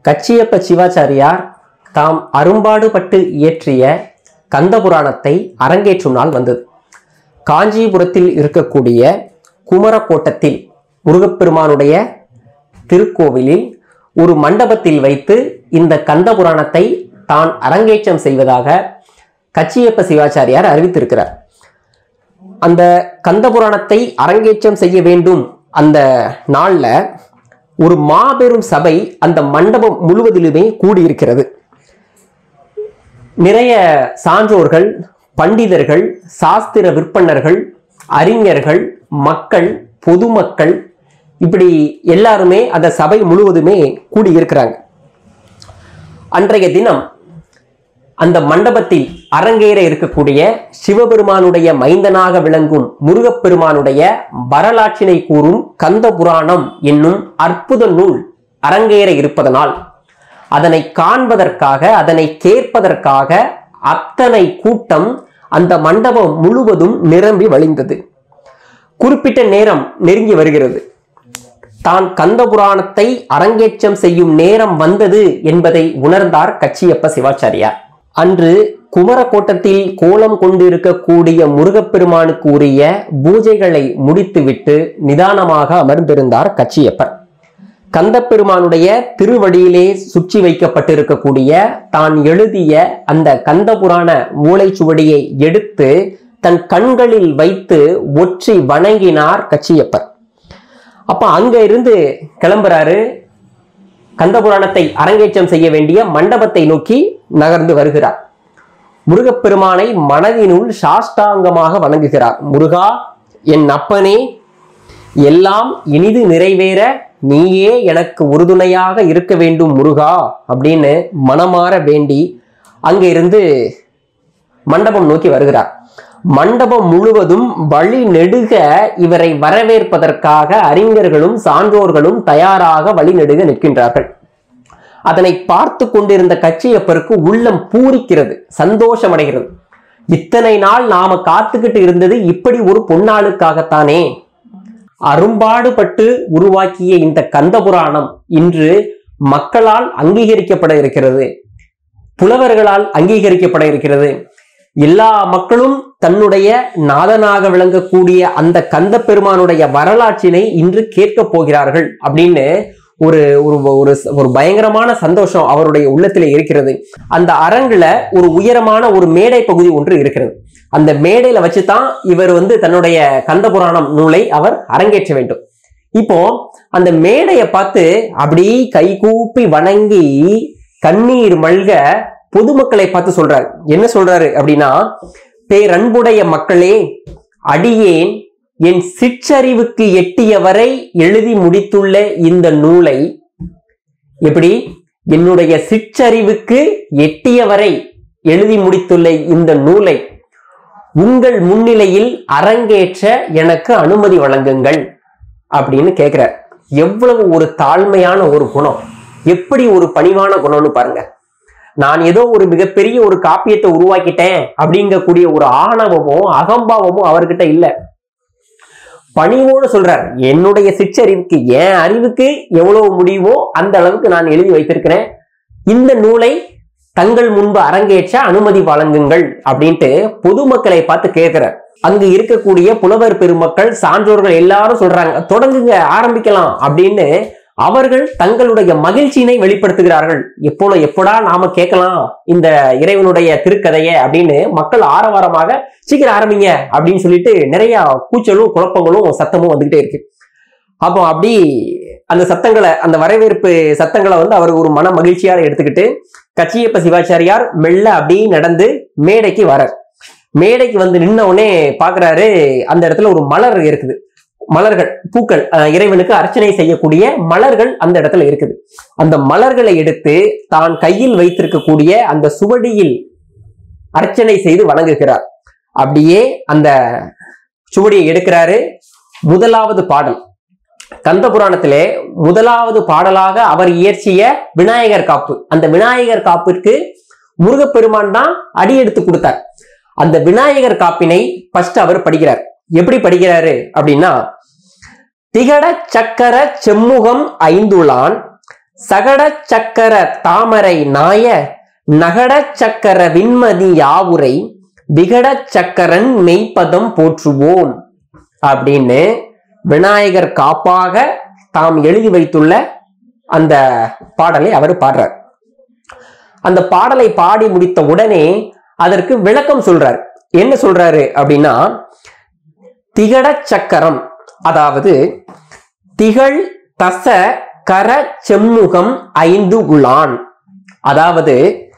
கச்சியப்ப சிவாச்சாரியார் தாம் அரும்பாடுபட்டு இயற்றிய கந்தபுராணத்தை அரங்கேற்றும் நாள் வந்தது காஞ்சிபுரத்தில் இருக்கக்கூடிய குமரக்கோட்டத்தில் முருகப்பெருமானுடைய திருக்கோவிலில் ஒரு மண்டபத்தில் வைத்து இந்த கந்தபுராணத்தை தான் அரங்கேற்றம் செய்வதாக கச்சியப்ப சிவாச்சாரியார் அறிவித்திருக்கிறார் அந்த கந்தபுராணத்தை அரங்கேற்றம் செய்ய வேண்டும் அந்த நாள்ல ஒரு மாபெரும் சபை அந்த மண்டபம் முழுவதிலுமே கூடியிருக்கிறது நிறைய சான்றோர்கள் பண்டிதர்கள் சாஸ்திர விற்பனர்கள் அறிஞர்கள் மக்கள் பொதுமக்கள் இப்படி எல்லாருமே அந்த சபை முழுவதுமே கூடியிருக்கிறாங்க அன்றைய தினம் அந்த மண்டபத்தில் அரங்கேற இருக்கக்கூடிய சிவபெருமானுடைய மைந்தனாக விளங்கும் முருகப்பெருமானுடைய வரலாற்றினை கூறும் கந்த புராணம் என்னும் அற்புத நூல் அரங்கேற இருப்பதனால் அதனை காண்பதற்காக அதனை கேட்பதற்காக அத்தனை கூட்டம் அந்த மண்டபம் முழுவதும் நிரம்பி வழிந்தது குறிப்பிட்ட நேரம் நெருங்கி வருகிறது தான் கந்த புராணத்தை அரங்கேற்றம் செய்யும் நேரம் வந்தது என்பதை உணர்ந்தார் கச்சியப்ப சிவாச்சாரியார் அன்று குமரக்கோட்டத்தில் கோலம் கொண்டிருக்கக்கூடிய முருகப்பெருமானுக்கு உரிய பூஜைகளை முடித்துவிட்டு நிதானமாக அமர்ந்திருந்தார் கச்சியப்பர் கந்தப்பெருமானுடைய திருவடியிலே சுற்றி வைக்கப்பட்டிருக்கக்கூடிய தான் எழுதிய அந்த கந்த புராண மூளைச்சுவடியை எடுத்து தன் கண்களில் வைத்து ஒற்றி வணங்கினார் கச்சியப்பர் அப்ப அங்க இருந்து கிளம்புறாரு கந்தபுராணத்தை அரங்கேற்றம் செய்ய வேண்டிய மண்டபத்தை நோக்கி நகர்ந்து வருகிறார் முருகப்பெருமானை மனதினுள் சாஷ்டாங்கமாக வணங்குகிறார் முருகா என் அப்பனே எல்லாம் இனிது நிறைவேற நீயே எனக்கு உறுதுணையாக இருக்க வேண்டும் முருகா அப்படின்னு மனமாற வேண்டி அங்க இருந்து மண்டபம் நோக்கி வருகிறார் மண்டபம் முழுவதும் வழி நெடுக இவரை வரவேற்பதற்காக அறிஞர்களும் சான்றோர்களும் தயாராக வழி நெடுக நிற்கின்றார்கள் அதனை பார்த்து கொண்டிருந்த கச்சியப்பருக்கு உள்ளம் பூரிக்கிறது சந்தோஷம் அடைகிறது இத்தனை நாள் நாம காத்துக்கிட்டு இருந்தது இப்படி ஒரு பொன்னாளுக்காகத்தானே அரும்பாடுபட்டு உருவாக்கிய இந்த கந்தபுராணம் இன்று மக்களால் அங்கீகரிக்கப்பட இருக்கிறது புலவர்களால் அங்கீகரிக்கப்பட இருக்கிறது எல்லா மக்களும் தன்னுடைய நாதனாக விளங்கக்கூடிய அந்த கந்த பெருமானுடைய வரலாற்றினை இன்று கேட்கப் போகிறார்கள் அப்படின்னு ஒரு ஒரு ஒரு ஒரு பயங்கரமான சந்தோஷம் அவருடைய உள்ளத்திலே இருக்கிறது அந்த அரங்குல ஒரு உயரமான ஒரு மேடை பகுதி ஒன்று இருக்கிறது அந்த மேடையில வச்சுதான் இவர் வந்து தன்னுடைய கந்த புராணம் நூலை அவர் அரங்கேற்ற வேண்டும் இப்போ அந்த மேடையை பார்த்து அப்படி கைகூப்பி வணங்கி கண்ணீர் மல்க பொதுமக்களை பார்த்து சொல்றாரு என்ன சொல்றாரு அப்படின்னா பேரன்புடைய மக்களே அடியேன் என் சிற்றறிவுக்கு எட்டிய வரை எழுதி முடித்துள்ள இந்த நூலை எப்படி என்னுடைய சிற்றறிவுக்கு எட்டிய வரை எழுதி முடித்துள்ள இந்த நூலை உங்கள் முன்னிலையில் அரங்கேற்ற எனக்கு அனுமதி வழங்குங்கள் அப்படின்னு கேட்கிறார் எவ்வளவு ஒரு தாழ்மையான ஒரு குணம் எப்படி ஒரு பணிவான குணம்னு பாருங்க நான் ஏதோ ஒரு மிகப்பெரிய ஒரு காப்பியத்தை உருவாக்கிட்டேன் அப்படிங்கக்கூடிய ஒரு ஆணவமும் அகம்பாவமும் அவர்கிட்ட இல்ல பணிவோடு சொல்றார் என்னுடைய சிற்றறிவுக்கு என் அறிவுக்கு எவ்வளவு முடியுமோ அந்த அளவுக்கு நான் எழுதி வைத்திருக்கிறேன் இந்த நூலை தங்கள் முன்பு அரங்கேற்ற அனுமதி வழங்குங்கள் அப்படின்ட்டு பொதுமக்களை பார்த்து கேட்கிறார் அங்கு இருக்கக்கூடிய புலவர் பெருமக்கள் சான்றோர்கள் எல்லாரும் சொல்றாங்க தொடங்குங்க ஆரம்பிக்கலாம் அப்படின்னு அவர்கள் தங்களுடைய மகிழ்ச்சியினை வெளிப்படுத்துகிறார்கள் எப்போல எப்படா நாம கேட்கலாம் இந்த இறைவனுடைய திருக்கதையை அப்படின்னு மக்கள் ஆரவாரமாக சீக்கிரம் ஆரம்பிங்க அப்படின்னு சொல்லிட்டு நிறைய கூச்சலும் குழப்பங்களும் சத்தமும் வந்துகிட்டே இருக்கு அப்போ அப்படி அந்த சத்தங்களை அந்த வரவேற்பு சத்தங்களை வந்து அவர் ஒரு மன மகிழ்ச்சியாக எடுத்துக்கிட்டு கச்சியப்ப சிவாச்சாரியார் மெல்ல அப்படி நடந்து மேடைக்கு வரார் மேடைக்கு வந்து நின்ன உடனே பாக்குறாரு அந்த இடத்துல ஒரு மலர் இருக்குது மலர்கள் பூக்கள் அஹ், இறைவனுக்கு அர்ச்சனை செய்யக்கூடிய மலர்கள் அந்த இடத்துல இருக்குது அந்த மலர்களை எடுத்து தான் கையில் வைத்திருக்கக்கூடிய அந்த சுவடியில் அர்ச்சனை செய்து வணங்குகிறார் அப்படியே அந்த சுவடியை எடுக்கிறாரு முதலாவது பாடல் கந்த புராணத்திலே முதலாவது பாடலாக அவர் இயற்றிய விநாயகர் காப்பு அந்த விநாயகர் காப்பிற்கு முருகப்பெருமான் தான் அடி எடுத்து கொடுத்தார் அந்த விநாயகர் காப்பினை ஃபர்ஸ்ட் அவர் படிக்கிறார் எப்படி படிக்கிறாரு அப்படின்னா திகட சக்கர செம்முகம் ஐந்துளான் சகட சக்கர தாமரை நாய நகட சக்கர விண்மதி யாவுரை விகட சக்கரன் மெய்ப்பதம் போற்றுவோம் அப்படின்னு விநாயகர் காப்பாக தாம் எழுதி வைத்துள்ள அந்த பாடலை அவர் பாடுறார் அந்த பாடலை பாடி முடித்த உடனே அதற்கு விளக்கம் சொல்றார் என்ன சொல்றாரு அப்படின்னா திகட சக்கரம் அதாவது திகழ் தச கர செம்முகம் ஐந்து உளான் அதாவது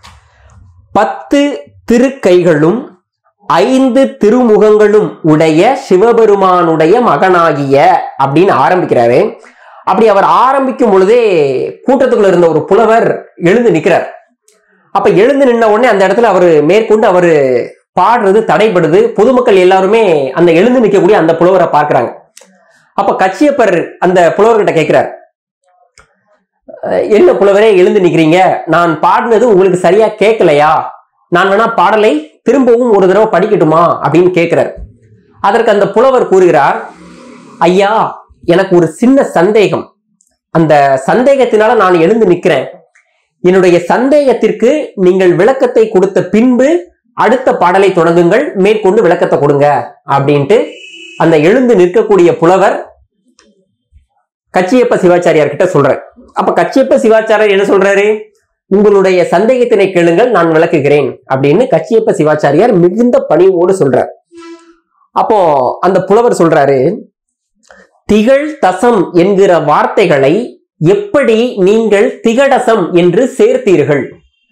பத்து திருக்கைகளும் ஐந்து திருமுகங்களும் உடைய சிவபெருமானுடைய மகனாகிய அப்படின்னு ஆரம்பிக்கிறாரு அப்படி அவர் ஆரம்பிக்கும் பொழுதே கூட்டத்துக்குள்ள இருந்த ஒரு புலவர் எழுந்து நிற்கிறார் அப்ப எழுந்து நின்ன உடனே அந்த இடத்துல அவர் மேற்கொண்டு அவர் பாடுறது தடைபடுது பொதுமக்கள் எல்லாருமே அந்த எழுந்து நிற்கக்கூடிய அந்த புலவரை பார்க்கறாங்க அப்ப கச்சியப்பர் அந்த புலவர்கிட்ட கேட்கிறார் "அஹ், என்ன புலவரே எழுந்து நிக்கிறீங்க நான் பாடினது உங்களுக்கு சரியா கேட்கலையா நான் வேணா பாடலை திரும்பவும் ஒரு தடவை படிக்கட்டுமா அப்படின்னு கேட்கிறார் அதற்கு அந்த புலவர் கூறுகிறார் ஐயா எனக்கு ஒரு சின்ன சந்தேகம் அந்த சந்தேகத்தினால நான் எழுந்து நிக்கிறேன் என்னுடைய சந்தேகத்திற்கு நீங்கள் விளக்கத்தை கொடுத்த பின்பு அடுத்த பாடலை தொடங்குங்கள் மேற்கொண்டு விளக்கத்தை கொடுங்க அப்படின்ட்டு அந்த எழுந்து நிற்கக்கூடிய புலவர் கச்சியப்ப சிவாச்சாரியார் கிட்ட சொல்றார் அப்ப கச்சியப்ப சிவாச்சாரியார் என்ன சொல்றாரு உங்களுடைய சந்தேகத்தினை கேளுங்கள் நான் விளக்குகிறேன் அப்படின்னு கச்சியப்ப சிவாச்சாரியார் மிகுந்த பணிவோடு சொல்றார் அப்போ அந்த புலவர் சொல்றாரு திகழ் தசம் என்கிற வார்த்தைகளை எப்படி நீங்கள் திகடசம் என்று சேர்த்தீர்கள்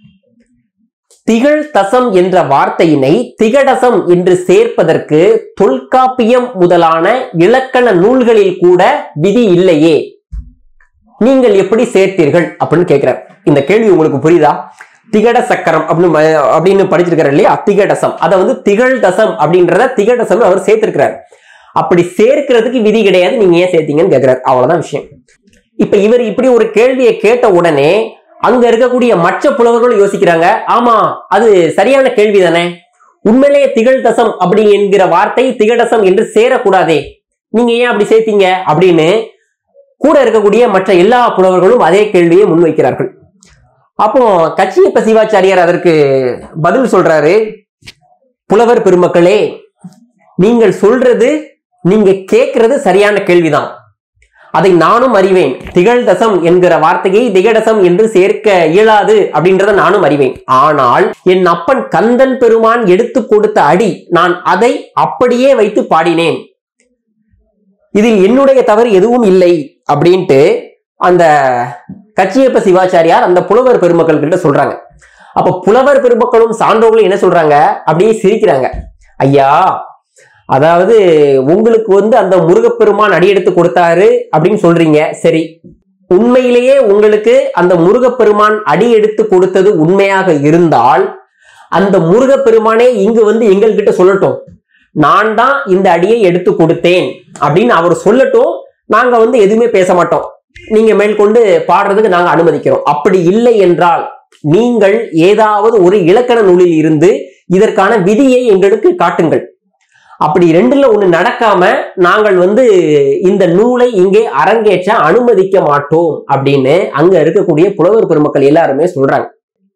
திகழ் தசம் என்ற வார்த்தையினை திகடசம் என்று சேர்ப்பதற்கு தொல்காப்பியம் முதலான இலக்கண நூல்களில் கூட விதி இல்லையே நீங்கள் எப்படி சேர்த்தீர்கள் அப்படின்னு கேட்கிறார் இந்த கேள்வி உங்களுக்கு புரியுதா திகட சக்கரம் அப்படின்னு ம- அப்படின்னு படிச்சிருக்காரு இல்லையா திகடசம் அதை வந்து திகழ் தசம் அப்படின்றத திகடசம் அவர் சேர்த்திருக்கிறார் அப்படி சேர்க்கிறதுக்கு விதி கிடையாது நீங்க ஏன் சேர்த்தீங்கன்னு கேட்கிறார் அவ்வளவுதான் விஷயம் இப்ப இவர் இப்படி ஒரு கேள்வியை கேட்ட உடனே அங்க இருக்கக்கூடிய மற்ற புலவர்களும் யோசிக்கிறாங்க ஆமா அது சரியான கேள்வி தானே உண்மையிலேயே திகழ் தசம் அப்படி என்கிற வார்த்தை திகடசம் என்று சேரக்கூடாதே நீங்க ஏன் அப்படி சேர்த்தீங்க அப்படின்னு கூட இருக்கக்கூடிய மற்ற எல்லா புலவர்களும் அதே கேள்வியை முன்வைக்கிறார்கள் அப்போ கச்சியப்ப சிவாச்சாரியார் அதற்கு பதில் சொல்றாரு புலவர் பெருமக்களே நீங்கள் சொல்றது நீங்க கேட்கறது சரியான கேள்விதான் அதை நானும் அறிவேன் திகழ்தசம் என்கிற வார்த்தையை திகடசம் என்று சேர்க்க இயலாது அப்படின்றத நானும் அறிவேன் ஆனால் என் அப்பன் கந்தன் பெருமான் எடுத்து கொடுத்த அடி நான் அதை அப்படியே வைத்து பாடினேன் இதில் என்னுடைய தவறு எதுவும் இல்லை அப்படின்ட்டு அந்த கச்சியப்ப சிவாச்சாரியார் அந்த புலவர் பெருமக்கள் கிட்ட சொல்றாங்க அப்ப புலவர் பெருமக்களும் சான்றோர்களும் என்ன சொல்றாங்க அப்படியே சிரிக்கிறாங்க ஐயா அதாவது உங்களுக்கு வந்து அந்த முருகப்பெருமான் அடியெடுத்து கொடுத்தாரு அப்படின்னு சொல்றீங்க சரி உண்மையிலேயே உங்களுக்கு அந்த முருகப்பெருமான் அடி எடுத்து கொடுத்தது உண்மையாக இருந்தால் அந்த முருகப்பெருமானே இங்கு வந்து எங்கள்கிட்ட சொல்லட்டும் நான் தான் இந்த அடியை எடுத்து கொடுத்தேன் அப்படின்னு அவர் சொல்லட்டும் நாங்க வந்து எதுவுமே பேச மாட்டோம் நீங்க மேற்கொண்டு பாடுறதுக்கு நாங்க அனுமதிக்கிறோம் அப்படி இல்லை என்றால் நீங்கள் ஏதாவது ஒரு இலக்கண நூலில் இருந்து இதற்கான விதியை எங்களுக்கு காட்டுங்கள் அப்படி ரெண்டுல ஒண்ணு நடக்காம நாங்கள் வந்து இந்த நூலை இங்கே அரங்கேற்ற அனுமதிக்க மாட்டோம் அப்படின்னு அங்க இருக்கக்கூடிய புலவர் பெருமக்கள் எல்லாருமே சொல்றாங்க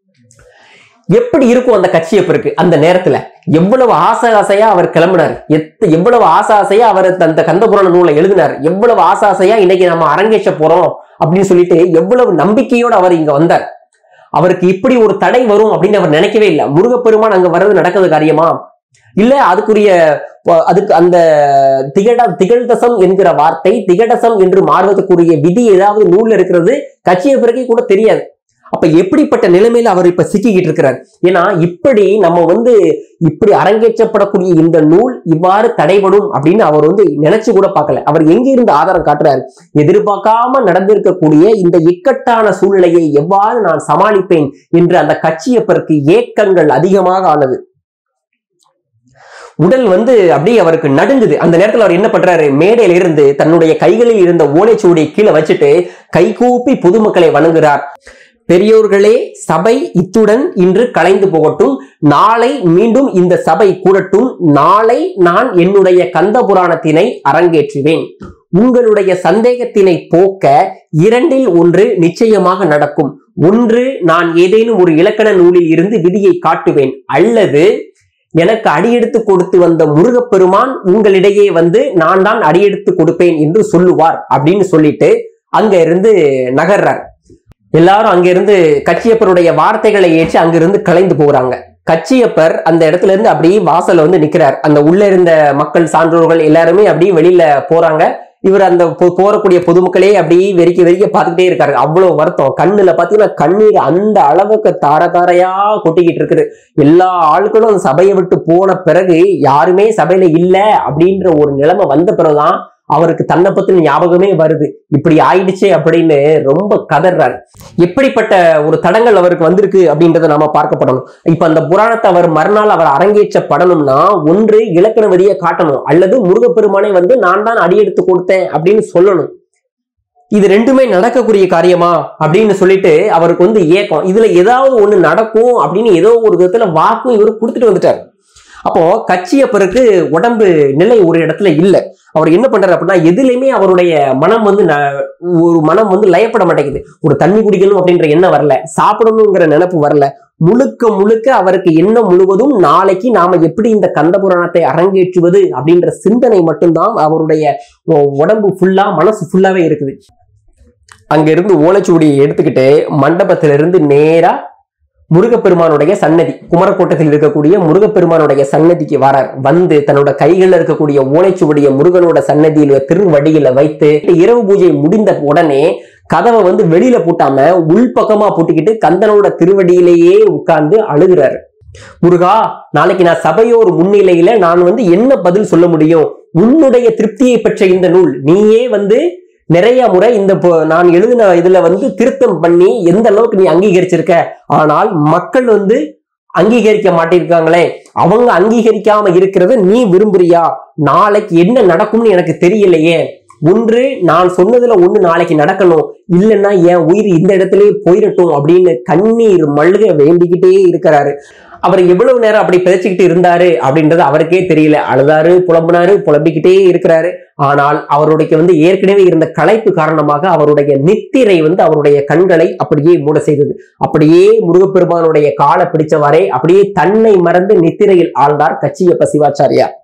எப்படி இருக்கும் அந்த கட்சியப்பருக்கு அந்த நேரத்துல எவ்வளவு ஆசை ஆசையா அவர் கிளம்பினார் எத்த எவ்வளவு ஆசை ஆசையா அவர் அந்த கந்தபுராண நூலை எழுதினார் எவ்வளவு ஆசை ஆசையா இன்னைக்கு நம்ம அரங்கேற்ற போறோம் அப்படின்னு சொல்லிட்டு எவ்வளவு நம்பிக்கையோடு அவர் இங்க வந்தார் அவருக்கு இப்படி ஒரு தடை வரும் அப்படின்னு அவர் நினைக்கவே இல்லை முருகப்பெருமான் அங்க வர்றது நடக்கிறது காரியமா இல்ல அதுக்குரிய ப- அதுக்கு அந்த திகட திகழ்தசம் என்கிற வார்த்தை திகடசம் என்று மாறுவதற்குரிய விதி ஏதாவது நூல்ல இருக்கிறது கட்சிய பிறகு கூட தெரியாது அப்ப எப்படிப்பட்ட நிலைமையில அவர் இப்ப சிக்கிக்கிட்டு இருக்கிறார் ஏன்னா இப்படி நம்ம வந்து இப்படி அரங்கேற்றப்படக்கூடிய இந்த நூல் இவ்வாறு தடைபடும் அப்படின்னு அவர் வந்து நினைச்சு கூட பார்க்கல அவர் எங்க இருந்து ஆதாரம் காட்டுறாரு எதிர்பார்க்காம நடந்திருக்கக்கூடிய இந்த இக்கட்டான சூழ்நிலையை எவ்வாறு நான் சமாளிப்பேன் என்று அந்த கட்சியப்பருக்கு ஏக்கங்கள் அதிகமாக ஆனது உடல் வந்து அப்படியே அவருக்கு நடுங்குது அந்த நேரத்துல அவர் என்ன பண்றாரு மேடையில இருந்து தன்னுடைய கைகளில் இருந்த ஓலைச்சுவடியை கீழே வச்சுட்டு கைகூப்பி பொதுமக்களை வணங்குகிறார் பெரியோர்களே சபை இத்துடன் இன்று கலைந்து போகட்டும் நாளை மீண்டும் இந்த சபை கூடட்டும் நாளை நான் என்னுடைய கந்த புராணத்தினை அரங்கேற்றுவேன் உங்களுடைய சந்தேகத்தினை போக்க இரண்டில் ஒன்று நிச்சயமாக நடக்கும் ஒன்று நான் ஏதேனும் ஒரு இலக்கண நூலில் இருந்து விதியை காட்டுவேன் அல்லது எனக்கு அடியெடுத்து கொடுத்து வந்த முருகப்பெருமான் உங்களிடையே வந்து நான் தான் அடியெடுத்து கொடுப்பேன் என்று சொல்லுவார் அப்படின்னு சொல்லிட்டு அங்க இருந்து நகர்றார் எல்லாரும் அங்கிருந்து கச்சியப்பருடைய வார்த்தைகளை ஏற்று அங்கிருந்து கலைந்து போகிறாங்க கச்சியப்பர் அந்த இடத்துல இருந்து அப்படியே வாசல்ல வந்து நிக்கிறார் அந்த உள்ள இருந்த மக்கள் சான்றோர்கள் எல்லாருமே அப்படியே வெளியில போறாங்க இவர் அந்த போ- போறக்கூடிய பொதுமக்களே அப்படியே வெறிக்க வெறிக்க பார்த்துக்கிட்டே இருக்காரு அவ்வளவு வருத்தம் கண்ணுல பாத்தீங்கன்னா கண்ணீர் அந்த அளவுக்கு தார தாரையா கொட்டிக்கிட்டு இருக்குது எல்லா ஆட்களும் அந்த சபையை விட்டு போன பிறகு யாருமே சபையில இல்ல அப்படின்ற ஒரு நிலைமை வந்த பிறகுதான் அவருக்கு தன்னை பத்தின ஞாபகமே வருது இப்படி ஆயிடுச்சே அப்படின்னு ரொம்ப கதறார் எப்படிப்பட்ட ஒரு தடங்கள் அவருக்கு வந்திருக்கு அப்படின்றத நாம பார்க்கப்படணும் இப்ப அந்த புராணத்தை அவர் மறுநாள் அவர் அரங்கேற்றப்படணும்னா ஒன்று இலக்கண விதியை காட்டணும் அல்லது முருகப்பெருமானை வந்து நான் தான் அடியெடுத்து கொடுத்தேன் அப்படின்னு சொல்லணும் இது ரெண்டுமே நடக்கக்கூடிய காரியமா அப்படின்னு சொல்லிட்டு அவருக்கு வந்து ஏக்கம் இதுல ஏதாவது ஒண்ணு நடக்கும் அப்படின்னு ஏதோ ஒரு விதத்துல வாக்கும் இவர் கொடுத்துட்டு வந்துட்டார் அப்போ கச்சியப்பருக்கு உடம்பு நிலை ஒரு இடத்துல இல்ல அவர் என்ன பண்றாரு அப்படின்னா எதுலையுமே அவருடைய மனம் வந்து ந- ஒரு மனம் வந்து லயப்பட மாட்டேங்குது ஒரு தண்ணி குடிக்கணும் அப்படின்ற எண்ணம் வரல சாப்பிடணுங்கிற நினைப்பு வரல முழுக்க முழுக்க அவருக்கு எண்ணம் முழுவதும் நாளைக்கு நாம எப்படி இந்த கந்த புராணத்தை அரங்கேற்றுவது அப்படின்ற சிந்தனை மட்டும்தான் அவருடைய உ- உடம்பு ஃபுல்லா மனசு ஃபுல்லாவே இருக்குது அங்க இருந்து ஓலைச்சுவடியை எடுத்துக்கிட்டு மண்டபத்திலிருந்து இருந்து நேரா முருகப்பெருமானுடைய சன்னதி குமரக்கோட்டத்தில் இருக்கக்கூடிய முருகப்பெருமானுடைய சன்னதிக்கு வரார் வந்து தன்னோட கைகளில் இருக்கக்கூடிய ஓலைச்சுவடிய முருகனோட சன்னதியில திருவடியில வைத்து இரவு பூஜை முடிந்த உடனே கதவை வந்து வெளியில பூட்டாம உள்பக்கமா பூட்டிக்கிட்டு கந்தனோட திருவடியிலேயே உட்கார்ந்து அழுகிறாரு முருகா நாளைக்கு நான் சபையோர் முன்னிலையில நான் வந்து என்ன பதில் சொல்ல முடியும் உன்னுடைய திருப்தியை பெற்ற இந்த நூல் நீயே வந்து நிறைய முறை இந்த பொ- நான் எழுதின இதுல வந்து திருத்தம் பண்ணி எந்த அளவுக்கு நீ அங்கீகரிச்சிருக்க ஆனால் மக்கள் வந்து அங்கீகரிக்க மாட்டிருக்காங்களே அவங்க அங்கீகரிக்காம இருக்கிறத நீ விரும்புறியா நாளைக்கு என்ன நடக்கும்னு எனக்கு தெரியலையே ஒன்று நான் சொன்னதுல ஒண்ணு நாளைக்கு நடக்கணும் இல்லைன்னா என் உயிர் இந்த இடத்துலயே போயிடட்டும் அப்படின்னு கண்ணீர் மல்க வேண்டிக்கிட்டே இருக்கிறாரு அவர் எவ்வளவு நேரம் அப்படி பிதைச்சுக்கிட்டு இருந்தாரு அப்படின்றது அவருக்கே தெரியல அழுதாரு புலம்புனாரு புலம்பிக்கிட்டே இருக்கிறாரு ஆனால் அவருடைய வந்து ஏற்கனவே இருந்த களைப்பு காரணமாக அவருடைய நித்திரை வந்து அவருடைய கண்களை அப்படியே மூட செய்தது அப்படியே முருகப்பெருமானுடைய காலை பிடிச்சவாறே அப்படியே தன்னை மறந்து நித்திரையில் ஆழ்ந்தார் கச்சியப்ப சிவாச்சாரியார்